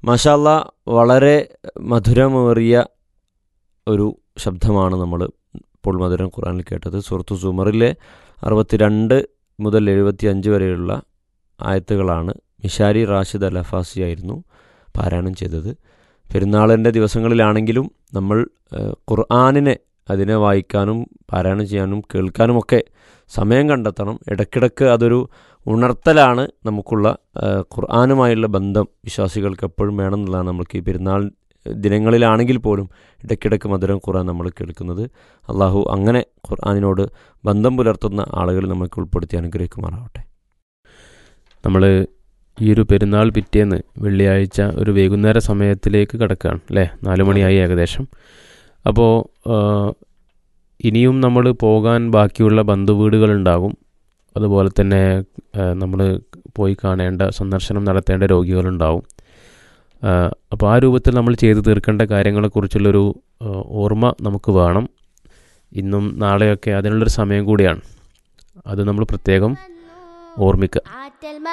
മാഷാല്ല വളരെ മധുരമേറിയ ഒരു ശബ്ദമാണ് നമ്മൾ ഇപ്പോൾ മധുരം ഖുറാനിൽ കേട്ടത് സുഹൃത്തു സുമറിലെ അറുപത്തിരണ്ട് മുതൽ എഴുപത്തി അഞ്ച് വരെയുള്ള ആയത്തുകളാണ് മിഷാരി റാഷിദ് അൽ അഫാസി ആയിരുന്നു പാരായണം ചെയ്തത് പെരുന്നാളിൻ്റെ ദിവസങ്ങളിലാണെങ്കിലും നമ്മൾ ഏഹ്, ഖുർആനിനെ അതിനെ വായിക്കാനും പാരായണം ചെയ്യാനും കേൾക്കാനുമൊക്കെ സമയം കണ്ടെത്തണം ഇടയ്ക്കിടയ്ക്ക് അതൊരു ഉണർത്തലാണ് നമുക്കുള്ള ഏഹ്, ഖുർആനുമായുള്ള ബന്ധം വിശ്വാസികൾക്ക് എപ്പോഴും വേണമെന്നുള്ളതാണ് നമുക്ക് ഈ പെരുന്നാൾ ദിനങ്ങളിലാണെങ്കിൽ പോലും ഇടയ്ക്കിടയ്ക്ക് മധുരം ഖുർആൻ നമ്മൾ കേൾക്കുന്നത് അള്ളാഹു അങ്ങനെ ഖുർആനിനോട് ബന്ധം പുലർത്തുന്ന ആളുകൾ നമുക്ക് ഉൾപ്പെടുത്തി അനുഗ്രഹിക്കുമാറാവട്ടെ നമ്മൾ ഈ ഒരു പെരുന്നാൾ പിറ്റേന്ന് വെള്ളിയാഴ്ച ഒരു വൈകുന്നേര സമയത്തിലേക്ക് കിടക്കുകയാണ് അല്ലേ നാല് മണിയായി ഏകദേശം അപ്പോൾ ഇനിയും നമ്മൾ പോകാൻ ബാക്കിയുള്ള ബന്ധുവീടുകളുണ്ടാകും അതുപോലെ തന്നെ നമ്മൾ പോയി കാണേണ്ട സന്ദർശനം നടത്തേണ്ട രോഗികളുണ്ടാവും അപ്പോൾ ആ രൂപത്തിൽ നമ്മൾ ചെയ്തു തീർക്കേണ്ട കാര്യങ്ങളെക്കുറിച്ചുള്ളൊരു ആ, ഓർമ്മ നമുക്ക് വേണം ഇന്നും നാളെയൊക്കെ അതിനുള്ളൊരു സമയം കൂടിയാണ് അത് നമ്മൾ പ്രത്യേകം ഓർമ്മിക്കുക ആറ്റൽ